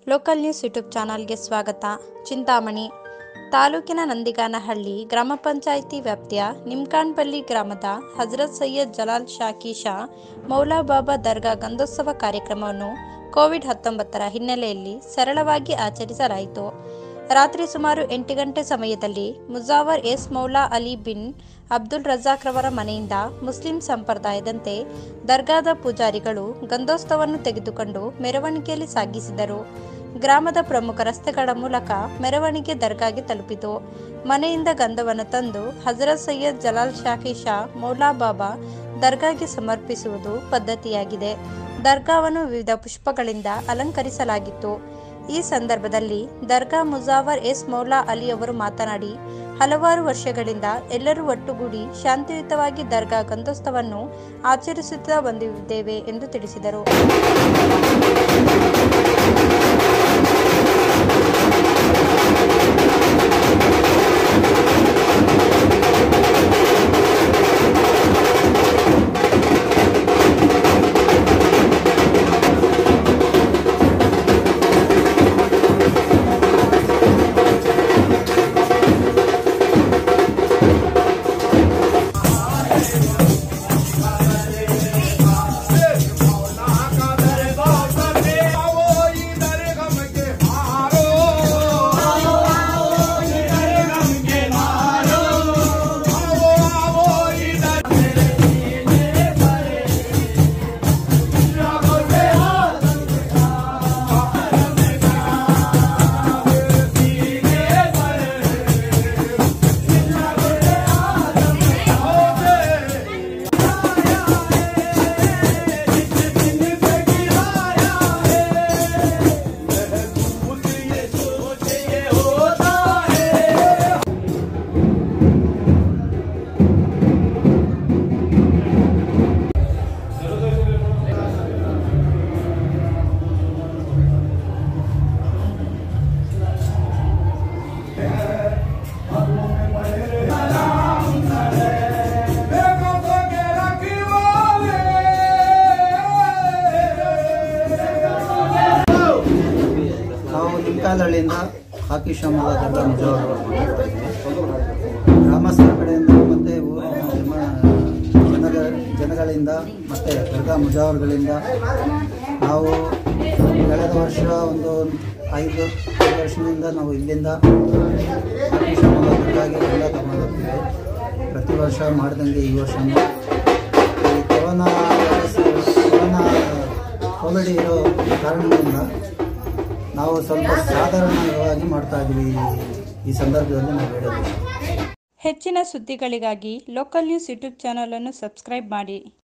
local news YouTube ಚಾನಲ್ಗೆ ಸ್ವಾಗತ ಚಿಂತಾಮಣಿ ತಾಲೂಕಿನ ನಂದಿಗಾನಹಳ್ಳಿ ಗ್ರಾಮ ಪಂಚಾಯಿತಿ ವ್ಯಾಪ್ತಿಯ ನಿಮ್ಕಾನ್ಪಲ್ಲಿ ಗ್ರಾಮದ ಹಜರತ್ ಸೈಯದ್ ಜಲಾಲ್ ಶಾಕಿ ಶಾ ಮೌಲಾ ಬಾಬಾ ದರ್ಗಾ ಗಂಧೋತ್ಸವ ಕಾರ್ಯಕ್ರಮವನ್ನು ಕೋವಿಡ್ ಹತ್ತೊಂಬತ್ತರ ಹಿನ್ನೆಲೆಯಲ್ಲಿ ಸರಳವಾಗಿ ಆಚರಿಸಲಾಯಿತು ರಾತ್ರಿ ಸುಮಾರು ಎಂಟು ಗಂಟೆ ಸಮಯದಲ್ಲಿ ಮುಜಾವರ್ ಎಸ್ ಮೌಲಾ ಅಲಿ ಬಿನ್ ಅಬ್ದುಲ್ ರಜಾಕ್ ರವರ ಮನೆಯಿಂದ ಮುಸ್ಲಿಂ ಸಂಪ್ರದಾಯದಂತೆ ದರ್ಗಾದ ಪೂಜಾರಿಗಳು ಗಂಧೋತ್ಸವವನ್ನು ತೆಗೆದುಕೊಂಡು ಮೆರವಣಿಗೆಯಲ್ಲಿ ಸಾಗಿಸಿದರು ಗ್ರಾಮದ ಪ್ರಮುಖ ರಸ್ತೆಗಳ ಮೂಲಕ ಮೆರವಣಿಗೆ ದರ್ಗಾಗೆ ತಲುಪಿತು ಮನೆಯಿಂದ ಗಂಧವನ್ನು ತಂದು ಹಜರತ್ ಸೈಯದ್ ಜಲಾಲ್ ಶಾಕಿ ಶಾ ಮೌಲಾ ಬಾಬಾ ದರ್ಗಾಗೆ ಸಮರ್ಪಿಸುವುದು ಪದ್ಧತಿಯಾಗಿದೆ ದರ್ಗಾವನ್ನು ವಿವಿಧ ಪುಷ್ಪಗಳಿಂದ ಅಲಂಕರಿಸಲಾಗಿತ್ತು ಈ ಸಂದರ್ಭದಲ್ಲಿ ದರ್ಗಾ ಮುಜಾವರ್ ಎಸ್ ಮೌಲಾ ಅಲಿ ಅವರು ಮಾತನಾಡಿ ಹಲವಾರು ವರ್ಷಗಳಿಂದ ಎಲ್ಲರೂ ಒಟ್ಟುಗೂಡಿ ಶಾಂತಿಯುತವಾಗಿ ದರ್ಗಾ ಗಂಧೋತ್ಸವವನ್ನು ಆಚರಿಸುತ್ತಾ ಬಂದಿದ್ದೇವೆ ಎಂದು ತಿಳಿಸಿದರು ನಾವು ನಿಮ್ಕಾಲಹಳ್ಳಿಯಿಂದ ಹಾಕಿ ಶ್ರಮದ ದೊಡ್ಡ ಮುಜಾವರು ಗ್ರಾಮಸ್ಥರ ಕಡೆಯಿಂದ ಮತ್ತು ಊರಿನ ಜನ ಜನಗ ಜನಗಳಿಂದ ಮತ್ತು ದರ್ಗಾ ಮುಜಾವರ್ಗಳಿಂದ ನಾವು ಕಳೆದ ವರ್ಷ ಒಂದು ಐದು ಐದು ವರ್ಷದಿಂದ ನಾವು ಇಲ್ಲಿಂದ ಹಾಕಿ ಶ್ರಮದ ದರ್ಗಾಗೆ ಎಲ್ಲ ತಗೊಂಡು ಹೋಗ್ತೀವಿ ಪ್ರತಿ ವರ್ಷ ಮಾಡ್ದಂಗೆ ಈ ವರ್ಷವೂ ಈ ಕೊರೋನಾ ವೈರಸ್ ಕೊರೋನಾ ಕೋವಿಡ್ ಇರೋ ಕಾರಣದಿಂದ ನಾವು ಸ್ವಲ್ಪ ಸಾಧಾರಣವಾಗಿ ಮಾಡ್ತಾ ಇದ್ವಿ ಈ ಸಂದರ್ಭದಲ್ಲಿ ನಾವು ಹೇಳೋದು ಹೆಚ್ಚಿನ ಸುದ್ದಿಗಳಿಗಾಗಿ ಲೋಕಲ್ ನ್ಯೂಸ್ ಯೂಟ್ಯೂಬ್ ಚಾನಲ್ ಅನ್ನು ಸಬ್ಸ್ಕ್ರೈಬ್ ಮಾಡಿ